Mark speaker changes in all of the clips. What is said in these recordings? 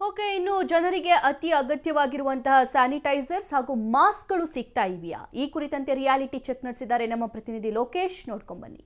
Speaker 1: okay ಇನ್ನು ಜನರಿಗೆ ಅತಿ ಅಗತ್ಯವಾಗಿರುವಂತಹ ಸ್ಯಾನಿಟೈಸರ್ಸ್ ಹಾಗೂ ಮಾಸ್ಕ್ಗಳು ಸಿಗ್ತಾ ಇವೆಯಾ ಈ ಕುರಿತಂತೆ ರಿಯಾಲಿಟಿ ಚೆಕ್ ನಡೆಸಿದ್ದಾರೆ ನಮ್ಮ ಪ್ರತಿನಿಧಿ ಲೋಕೇಶ್ ನೋಡ್ಕೊಂಬನ್ನಿ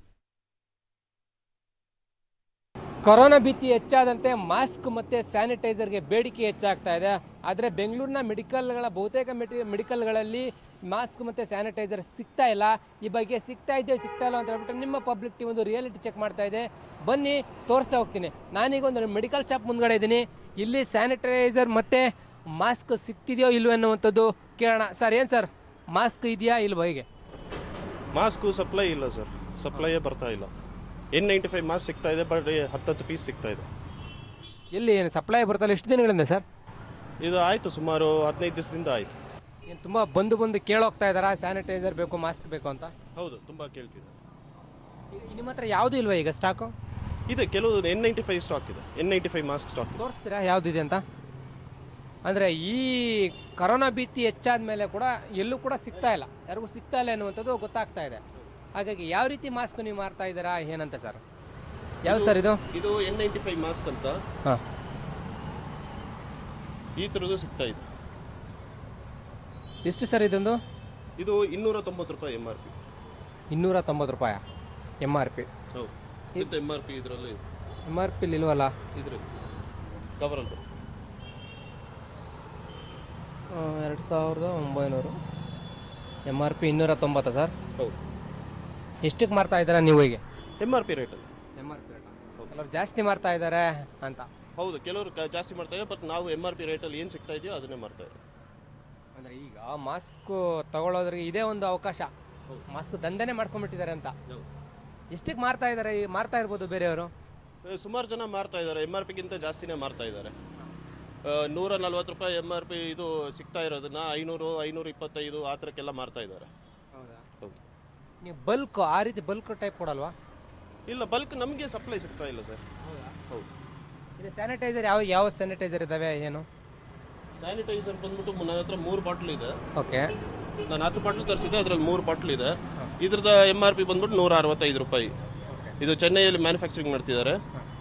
Speaker 2: ಕೊರೋನಾ ಭೀತಿ ಹೆಚ್ಚಾದಂತೆ ಮಾಸ್ಕ್ ಮತ್ತು ಸ್ಯಾನಿಟೈಸರ್ಗೆ ಬೇಡಿಕೆ ಹೆಚ್ಚಾಗ್ತಾ ಇದೆ ಆದರೆ ಬೆಂಗಳೂರಿನ ಮೆಡಿಕಲ್ಗಳ ಬಹುತೇಕ ಮೆಡಿ ಮೆಡಿಕಲ್ಗಳಲ್ಲಿ ಮಾಸ್ಕ್ ಮತ್ತು ಸ್ಯಾನಿಟೈಸರ್ ಸಿಗ್ತಾ ಇಲ್ಲ ಈ ಬಗ್ಗೆ ಸಿಗ್ತಾ ಇದೆಯೋ ಸಿಗ್ತಾ ಇಲ್ಲ ಅಂತ ಹೇಳ್ಬಿಟ್ಟು ನಿಮ್ಮ ಪಬ್ಲಿಕ್ ಟಿ ಒಂದು ರಿಯಾಲಿಟಿ ಚೆಕ್ ಮಾಡ್ತಾ ಇದೆ ಬನ್ನಿ ತೋರಿಸ್ತಾ ಹೋಗ್ತೀನಿ ನಾನೀಗ ಒಂದು ಮೆಡಿಕಲ್ ಶಾಪ್ ಮುಂದ್ಗಡೆ ಇದ್ದೀನಿ ಇಲ್ಲಿ ಸ್ಯಾನಿಟೈಸರ್ ಮತ್ತು ಮಾಸ್ಕ್ ಸಿಗ್ತಿದೆಯೋ ಇಲ್ವೋ ಅನ್ನುವಂಥದ್ದು ಕೇಳೋಣ ಸರ್ ಏನು ಸರ್ ಮಾಸ್ಕ್ ಇದೆಯಾ ಇಲ್ವೋ ಹೀಗೆ
Speaker 3: ಮಾಸ್ಕು ಸಪ್ಲೈ ಇಲ್ಲ ಸರ್ ಸಪ್ಲೈಯೇ ಬರ್ತಾ ಇಲ್ಲ ಎನ್ ನೈಂಟಿ ಫೈವ್ ಮಾಸ್ಕ್ ಸಿಗ್ತಾ ಇದೆ ಬಟ್ ಹತ್ತತ್ತು ಪೀಸ್ ಸಿಗ್ತಾ ಇದೆ
Speaker 2: ಎಲ್ಲಿ ಏನು ಸಪ್ಲೈ ಬರ್ತಲ್ಲ ಎಷ್ಟು ದಿನಗಳಿಂದ ಸರ್
Speaker 3: ಇದು ಆಯಿತು ಸುಮಾರು ಹದಿನೈದು ದಿವಸದಿಂದ ಆಯಿತು
Speaker 2: ಏನು ತುಂಬ ಬಂದು ಬಂದು ಕೇಳೋಗ್ತಾ ಇದ್ದಾರಾ ಸ್ಯಾನಿಟೈಸರ್ ಬೇಕು ಮಾಸ್ಕ್ ಬೇಕು ಅಂತ
Speaker 3: ಹೌದು ತುಂಬ ಕೇಳ್ತಿದೆ
Speaker 2: ಈ- ನಿಮ್ಮ ಹತ್ರ ಯಾವುದೂ ಇಲ್ವಾ ಈಗ ಸ್ಟಾಕು
Speaker 3: ಇದೆ ಕೆಲವು ಎನ್ ನೈಂಟಿ ಫೈವ್ ಸ್ಟಾಕ್ ಇದೆ N ninety five mask stock ಇದೆ
Speaker 2: ತೋರಿಸ್ತೀರಾ ಯಾವುದಿದೆ ಅಂತ ಅಂದರೆ ಈ ಕರೋನಾ ಭೀತಿ ಹೆಚ್ಚಾದ ಮೇಲೆ ಕೂಡ ಎಲ್ಲೂ ಕೂಡ ಸಿಗ್ತಾ ಇಲ್ಲ ಯಾರಿಗೂ ಸಿಗ್ತಾ ಇಲ್ಲ ಅನ್ನುವಂಥದ್ದು ಗೊತ್ತಾಗ್ತಾ ಇದೆ ಹಾಗಾಗಿ ಯಾವ ರೀತಿ ಮಾಸ್ಕ್ ನೀವು ಮಾರ್ತಾ ಇದ್ದೀರಾ ಏನಂತ ಸರ್ ಯಾವ್ದು ಸರ್ ಇದು
Speaker 3: ಇದು ಎನ್ ನೈಂಟಿ ಫೈವ್ ಮಾಸ್ಕ್ ಅಂತ
Speaker 2: ಹಾಂ
Speaker 3: ಈ ಥರದ್ದು ಸಿಗ್ತಾ ಇದೆ
Speaker 2: ಎಷ್ಟು ಸರ್ ಇದೊಂದು
Speaker 3: ಇದು ಇನ್ನೂರ ತೊಂಬತ್ತು ರೂಪಾಯಿ ಎಮ್ ಆರ್ ಪಿ
Speaker 2: ಇನ್ನೂರ ತೊಂಬತ್ತು ರೂಪಾಯ ಎಮ್ ಆರ್ ಪಿ
Speaker 3: ಹೌದು ಇಂಥ ಎಮ್ ಆರ್ ಪಿ ಇದರಲ್ಲಿ
Speaker 2: ಎಮ್ ಆರ್ ಪಿಲಿ ಇಲ್ವಲ್ಲ
Speaker 3: ಇದ್ರಲ್ಲಿ ಕವರಲ್ಲಿ
Speaker 2: ಎರಡು ಸಾವಿರದ ಒಂಬೈನೂರು ಎಮ್ ಆರ್ ಪಿ ಇನ್ನೂರ ತೊಂಬತ್ತಾ ಸರ್
Speaker 3: ಹೌದು
Speaker 2: ಎಷ್ಟಕ್ಕೆ ಮಾರ್ತಾ ಇದ್ದೀರಾ ನೀವು ಹೀಗೆ
Speaker 3: ಎಮ್ ಆರ್ ಪಿ ರೇಟಲ್ಲಿ
Speaker 2: ಎಮ್ ಆರ್ ಪಿ ಕೆಲವರು ಜಾಸ್ತಿ ಮಾರ್ತಾ ಇದ್ದಾರೆ ಅಂತ
Speaker 3: ಹೌದು ಕೆಲವರು ಕ- ಜಾಸ್ತಿ ಮಾಡ್ತಾ ಇದ್ದಾರೆ ಬಟ್ ನಾವು ಎಮ್ ಆರ್ ಪಿ ರೇಟಲ್ಲಿ ಏನು ಸಿಗ್ತಾ ಇದೆಯೋ ಅದನ್ನೇ ಮಾಡ್ತಾ ಇದ್ದೀವಿ
Speaker 2: ಅಂದರೆ ಈಗ ಮಾಸ್ಕ್ ತಗೊಳ್ಳೋದ್ರಿಗೆ ಇದೇ ಒಂದು ಅವಕಾಶ ಮಾಸ್ಕ್ ದಂಧೆನೇ ಮಾಡ್ಕೊಂಡ್ಬಿಟ್ಟಿದ್ದಾರೆ ಅಂತ ಎಷ್ಟಕ್ಕೆ ಮಾರ್ತಾ ಇದ್ದಾರೆ ಈ ಮಾರ್ತಾ ಇರ್ಬೋದು ಬೇರೆಯವರು
Speaker 3: ಸುಮಾರು ಜನ ಮಾರ್ತಾ ಇದ್ದಾರೆ ಎಮ್ ಆರ್ ಪಿಗಿಂತ ಜಾಸ್ತಿನೇ ಮಾರ್ತಾ ಇದ್ದಾರೆ ಆ, ನೂರ ನಲ್ವತ್ತು ರೂಪಾಯಿ ಎಮ್ ಆರ್ ಪಿ ಇದು ಸಿಗ್ತಾ ಇರೋದನ್ನ ಐನೂರು ಐನೂರ ಇಪ್ಪತ್ತೈದು ಆ ಥರಕ್ಕೆಲ್ಲ ಮಾರ್ತಾ ಇದ್ದಾರೆ ಹೌದು
Speaker 2: ನೀವು ಬಲ್ಕ್ ಆ ರೀತಿ ಬಲ್ಕ್ ಟೈಪ್ ಕೊಡಲ್ವಾ
Speaker 3: ಇಲ್ಲ ಬಲ್ಕ್ ನಮಗೆ ಸಪ್ಲೈ ಸಿಗ್ತಾ ಇಲ್ಲ ಸರ್ ಹೌದು
Speaker 2: ಇದು ಸ್ಯಾನಿಟೈಸರ್ ಯಾವ ಯಾವ ಸ್ಯಾನಿಟೈಸರ್ ಇದ್ದಾವೆ ಏನು
Speaker 3: ಸ್ಯಾನಿಟೈಸರ್ ಬಂದ್ಬಿಟ್ಟು ನನ್ನ ಹತ್ರ ಮೂರು ಬಾಟ್ಲ್ ಇದೆ
Speaker 2: ಓಕೆ
Speaker 3: ನಾನು ಹತ್ತು ಬಾಟ್ಲ್ ತರಿಸಿದೆ ಅದರಲ್ಲಿ ಮೂರು ಬಾಟ್ಲ್ ಇದೆ ಇದ್ರದ ಎಮ್ ಆರ್ ಪಿ ಬಂದ್ಬಿಟ್ಟು ನೂರ ಅರವತ್ತೈದು ರೂಪಾಯಿ ಇದು ಚೆನ್ನೈಯಲ್ಲಿ ಮ್ಯಾನುಫ್ಯಾಕ್ಚರಿಂಗ್ ಮಾಡ್ತಿದ್ದಾರೆ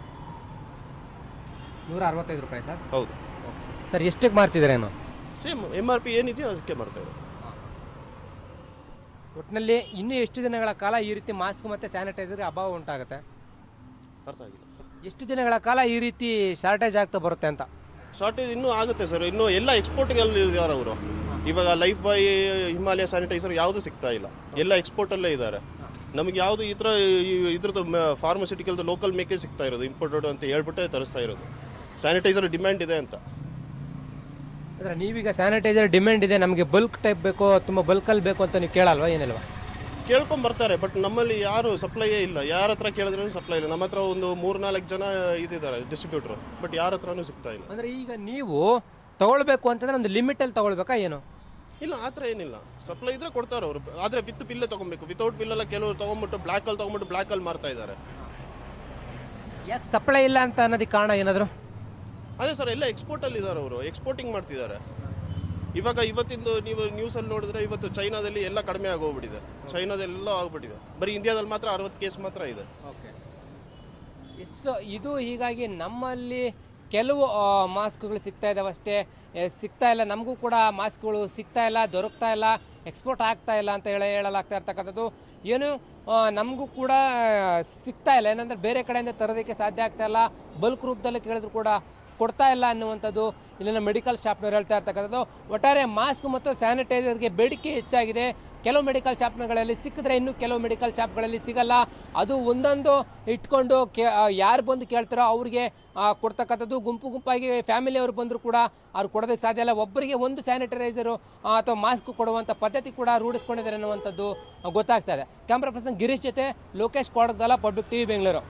Speaker 2: ನೂರ ಅರವತ್ತೈದು ರೂಪಾಯಿ ಸರ್
Speaker 3: ಹೌದು
Speaker 2: ಸರ್ ಎಷ್ಟಕ್ಕೆ ಮಾರ್ತಿದ್ದೀರೇನು
Speaker 3: ಸೇಮ್ ಎಮ್ ಆರ್ ಪಿ ಏನಿದೆಯೋ ಅದಕ್ಕೆ ಮಾಡ್ತಾ ಇದ್ದಾರೆ
Speaker 2: ಒಟ್ಟಿನಲ್ಲಿ ಇನ್ನೂ ಎಷ್ಟು ದಿನಗಳ ಕಾಲ ಈ ರೀತಿ ಮಾಸ್ಕ್ ಮತ್ತು ಸ್ಯಾನಿಟೈಸರ್ಗೆ ಅಭಾವ ಉಂಟಾಗುತ್ತೆ
Speaker 3: ಅರ್ಥ ಆಗಿಲ್ಲ
Speaker 2: ಎಷ್ಟು ದಿನಗಳ ಕಾಲ ಈ ರೀತಿ ಶಾರ್ಟೇಜ್ ಆಗ್ತಾ ಬರುತ್ತೆ ಅಂತ
Speaker 3: ಶಾರ್ಟೇಜ್ ಇನ್ನೂ ಆಗುತ್ತೆ ಸರ್ ಇನ್ನೂ ಎಲ್ಲ ಎಕ್ಸ್ಪೋರ್ಟ್ಗಳಲ್ಲಿ ಇದ್ದಾರೆ ಅವರು ಇವಾಗ ಲೈಫ್ ಬಾಯ್ ಹಿಮಾಲಯ ಸ್ಯಾನಿಟೈಸರ್ ಯಾವುದು ಸಿಗ್ತಾ ಇಲ್ಲ ಎಲ್ಲ ಎಕ್ಸ್ಪೋರ್ಟಲ್ಲೇ ಇದ್ದಾರೆ ನಮಗೆ ಯಾವುದು ಈ ಥರ ಈ- ಇದ್ರದ್ದು ಫಾರ್ಮಸ್ಯೂಟಿಕಲ್ದು ಲೋಕಲ್ ಮೇಕೇ ಸಿಗ್ತಾ ಇರೋದು ಇಂಪೋರ್ಟೆಡ್ ಅಂತ ಹೇಳ್ಬಿಟ್ಟೆ ತರಿಸ್ತಾ ಇರೋದು ಸ್ಯಾನಿಟೈಸರ್ ಡಿಮ್ಯಾಂಡ್ ಇದೆ ಅಂತ
Speaker 2: ಅಂದರೆ ನೀವೀಗ ಸ್ಯಾನಿಟೈಸರ್ ಡಿಮ್ಯಾಂಡ್ ಇದೆ ನಮಗೆ ಬಲ್ಕ್ ಟೈಪ್ ಬೇಕು ತುಂಬ ಬಲ್ಕಲ್ಲಿ ಬೇಕು ಅಂತ ನೀವು ಕೇಳಲ್ವಾ ಏನಿಲ್ವಾ
Speaker 3: ಕೇಳ್ಕೊಂಡ್ ಬರ್ತಾರೆ ಬಟ್ ನಮ್ಮಲ್ಲಿ ಯಾರು ಸಪ್ಲೈಯೇ ಇಲ್ಲ ಯಾರ ಹತ್ರ ಕೇಳಿದ್ರೂ ಸಪ್ಲೈ ಇಲ್ಲ ನಮ್ಮ ಹತ್ರ ಒಂದು ಮೂರು ನಾಲ್ಕು ಜನ ಇದಿದ್ದಾರೆ ಡಿಸ್ಟ್ರಿಬ್ಯೂಟ್ರು ಬಟ್ ಯಾರ ಹತ್ರನೂ ಸಿಗ್ತಾ ಇಲ್ಲ
Speaker 2: ಅಂದರೆ ಈಗ ನೀವು ತಗೊಳ್ಬೇಕು ಅಂತಂದ್ರೆ ಒಂದು ಲಿಮಿಟಲ್ಲಿ ತಗೊಳ್ಬೇಕಾ ಏನು
Speaker 3: ಇಲ್ಲ ಆ ಥರ ಏನಿಲ್ಲ ಸಪ್ಲೈ ಇದ್ರೆ ಕೊಡ್ತಾರೆ ಅವರು ಆದರೆ ವಿತ್ ಬಿಲ್ಲೇ ತೊಗೊಬೇಕು ವಿತೌಟ್ ಬಿಲ್ಲೆಲ್ಲ ಕೆಲವರು ತೊಗೊಂಬಿಟ್ಟು ಬ್ಲ್ಯಾಕಲ್ಲಿ ತೊಗೊಂಬಿಟ್ಟು ಬ್ಲ್ಯಾಕಲ್ಲಿ ಮಾರ್ತಾ ಇದ್ದಾರೆ
Speaker 2: ಯಾಕೆ ಸಪ್ಲೈ ಇಲ್ಲ ಅಂತ ಅನ್ನೋದಕ್ಕೆ ಕಾರಣ ಏನಾದರೂ
Speaker 3: ಅದೇ ಸರ್ ಎಲ್ಲ ಎಕ್ಸ್ಪೋರ್ಟಲ್ಲಿ ಇದ್ದಾರೆ ಅವರು ಎಕ್ಸ್ಪೋರ್ಟಿಂಗ್ ಮಾಡ್ತಿದ್ದಾರೆ ಇವಾಗ ಇವತ್ತಿಂದು ನೀವು ನ್ಯೂಸಲ್ಲಿ ನೋಡಿದ್ರೆ ಇವತ್ತು ಚೈನಾದಲ್ಲಿ ಎಲ್ಲ ಕಡಿಮೆ ಆಗೋಗ್ಬಿಟ್ಟಿದೆ ಚೈನಾದೆಲ್ಲ ಆಗ್ಬಿಟ್ಟಿದೆ ಬರೀ ಇಂಡಿಯಾದಲ್ಲಿ ಮಾತ್ರ ಅರವತ್ತು ಕೇಸ್ ಮಾತ್ರ ಇದೆ
Speaker 2: ಓಕೆ ಎಸ್ ಇದು ಹೀಗಾಗಿ ನಮ್ಮಲ್ಲಿ ಕೆಲವು ಮಾಸ್ಕ್ಗಳು ಸಿಗ್ತಾ ಇದ್ದಾವೆ ಅಷ್ಟೇ ಎ, ಸಿಗ್ತಾ ಇಲ್ಲ ನಮಗೂ ಕೂಡ ಮಾಸ್ಕ್ಗಳು ಸಿಗ್ತಾ ಇಲ್ಲ ದೊರಕ್ತಾ ಇಲ್ಲ ಎಕ್ಸ್ಪೋರ್ಟ್ ಆಗ್ತಾ ಇಲ್ಲ ಅಂತ ಹೇಳಿ ಹೇಳಲಾಗ್ತಾ ಇರ್ತಕ್ಕಂಥದ್ದು ಏನು ನಮಗೂ ಕೂಡ ಸಿಗ್ತಾ ಇಲ್ಲ ಏನಂದ್ರೆ ಬೇರೆ ಕಡೆಯಿಂದ ತರೋದಕ್ಕೆ ಸಾಧ್ಯ ಆಗ್ತಾ ಇಲ್ಲ ಬಲ್ಕ್ ರೂಪದಲ್ಲಿ ಕೇಳಿದ್ರು ಕೂಡ ಕೊಡ್ತಾ ಇಲ್ಲ ಅನ್ನುವಂಥದ್ದು ಇಲ್ಲಿನ ಮೆಡಿಕಲ್ ಶಾಪ್ನವ್ರು ಹೇಳ್ತಾ ಇರ್ತಕ್ಕಂಥದ್ದು ಒಟ್ಟಾರೆ ಮಾಸ್ಕ್ ಮತ್ತು ಸ್ಯಾನಿಟೈಸರ್ಗೆ ಬೇಡಿಕೆ ಹೆಚ್ಚಾಗಿದೆ ಕೆಲವು ಮೆಡಿಕಲ್ ಶಾಪ್ಗಳಲ್ಲಿ ಸಿಕ್ಕಿದ್ರೆ ಇನ್ನು ಕೆಲವು ಮೆಡಿಕಲ್ ಶಾಪ್ಗಳಲ್ಲಿ ಸಿಗಲ್ಲ ಅದು ಒಂದೊಂದು ಇಟ್ಕೊಂಡು ಕೇ ಯಾರು ಬಂದು ಕೇಳ್ತಾರೋ ಅವ್ರಿಗೆ ಆ, ಕೊಡ್ತಕ್ಕಂಥದ್ದು ಗುಂಪು ಗುಂಪಾಗಿ ಫ್ಯಾಮಿಲಿ ಅವರು ಬಂದರೂ ಕೂಡ ಅವ್ರು ಕೊಡೋದಕ್ಕೆ ಸಾಧ್ಯ ಇಲ್ಲ ಒಬ್ಬರಿಗೆ ಒಂದು ಸ್ಯಾನಿಟೈಸರು ಅಥವಾ ಮಾಸ್ಕ್ ಕೊಡುವಂಥ ಪದ್ಧತಿ ಕೂಡ ರೂಢಿಸ್ಕೊಂಡಿದ್ದಾರೆ ಅನ್ನುವಂಥದ್ದು ಗೊತ್ತಾಗ್ತಾ ಇದೆ ಕ್ಯಾಮ್ರಾ ಪರ್ಸನ್ ಗಿರೀಶ್ ಜೊತೆ ಲೋಕೇಶ್ ಕೊಡಗಲ ಪಬ್ಲಿಕ್ ಟಿವಿ ಬೆಂಗಳೂರು